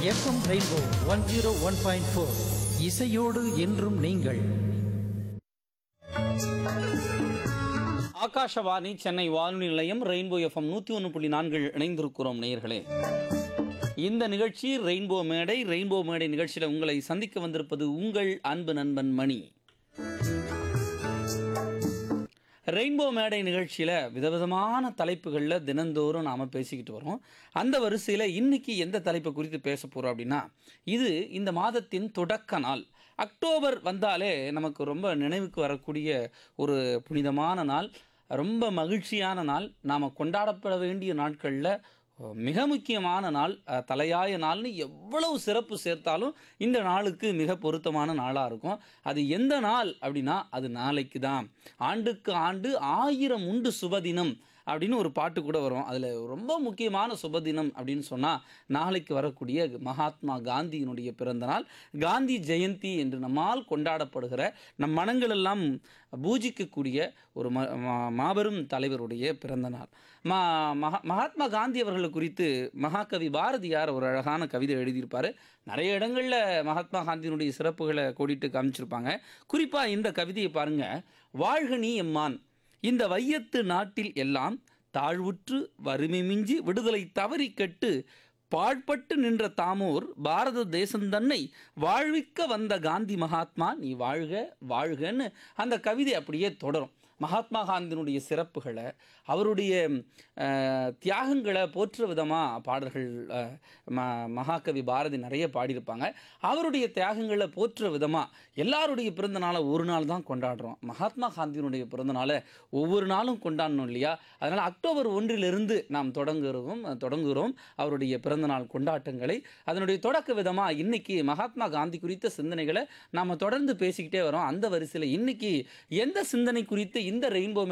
FM rainbow one zero one point four இசையோடு என்றும் நீங்கள் ஆகாஷவாணி சென்னை வானொலி நிலையம் ரெயின்போ எஃப்எம் நூற்றி ஒன்று புள்ளி நான்கில் இணைந்திருக்கிறோம் நேயர்களே இந்த நிகழ்ச்சி ரெயின்போ மேடை ரெயின்போ மேடை நிகழ்ச்சியில் உங்களை சந்திக்க வந்திருப்பது உங்கள் அன்பு நண்பன் மணி ரெயின்போ மேடை நிகழ்ச்சியில் விதவிதமான தலைப்புகளில் தினந்தோறும் நாம் பேசிக்கிட்டு வரோம் அந்த வரிசையில் இன்னைக்கு எந்த தலைப்பை குறித்து பேச போகிறோம் அப்படின்னா இது இந்த மாதத்தின் தொடக்க நாள் அக்டோபர் வந்தாலே நமக்கு ரொம்ப நினைவுக்கு வரக்கூடிய ஒரு புனிதமான நாள் ரொம்ப மகிழ்ச்சியான நாள் நாம் கொண்டாடப்பட வேண்டிய நாட்களில் மிக முக்கியமான நாள் அஹ், தலையாய நாள்னு எவ்வளவு சிறப்பு சேர்த்தாலும் இந்த நாளுக்கு மிக பொருத்தமான நாளாக இருக்கும் அது எந்த நாள் அப்படின்னா அது நாளைக்கு தான் ஆண்டுக்கு ஆண்டு ஆயிரம் உண்டு சுபதினம் அப்படின்னு ஒரு பாட்டு கூட வரும் அதில் ரொம்ப முக்கியமான சுபதினம் அப்படின்னு சொன்னால் நாளைக்கு வரக்கூடிய மகாத்மா காந்தியினுடைய பிறந்த நாள் காந்தி ஜெயந்தி என்று நம்மால் கொண்டாடப்படுகிற நம் மனங்களெல்லாம் பூஜிக்கக்கூடிய ஒரு ம மா- மாபெரும் தலைவருடைய பிறந்த நாள் மா மகா மகாத்மா காந்தி அவர்கள் குறித்து மகாகவி பாரதியார் ஒரு அழகான கவிதை எழுதியிருப்பார் நிறைய இடங்களில் மகாத்மா காந்தியினுடைய சிறப்புகளை கோடிட்டு காமிச்சிருப்பாங்க குறிப்பாக இந்த கவிதையை பாருங்க வாழ்க நீ எம்மான் இந்த வையத்து நாட்டில் எல்லாம் தாழ்வுற்று வறுமை மிஞ்சி விடுதலை தவறி கெட்டு பாழ்பட்டு நின்ற தாமோர் பாரத தேசந்தன்னை வாழ்விக்க வந்த காந்தி மகாத்மா நீ வாழ்க வாழ்கன்னு அந்த கவிதை அப்படியே தொடரும் மகாத்மா காந்தியினுடைய சிறப்புகளை அவருடைய அஹ், தியாகங்களை போற்ற விதமாக பாடல்கள் அஹ், ம மகாகவி பாரதி நிறைய பாடியிருப்பாங்க அவருடைய தியாகங்களை போற்ற விதமாக எல்லாருடைய பிறந்த நாளை ஒரு நாள் தான் கொண்டாடுறோம் மகாத்மா காந்தியினுடைய பிறந்த நாளை ஒவ்வொரு நாளும் கொண்டாடணும் இல்லையா அதனால் அக்டோபர் ஒன்றிலிருந்து நாம் தொடங்குகிறோம் தொடங்குகிறோம் அவருடைய பிறந்தநாள் கொண்டாட்டங்களை அதனுடைய தொடக்க விதமாக இன்னைக்கு மகாத்மா காந்தி குறித்த சிந்தனைகளை நாம் தொடர்ந்து பேசிக்கிட்டே வரோம் அந்த வரிசையில் இன்னைக்கு எந்த சிந்தனை குறித்து இந்த ரெயின்போ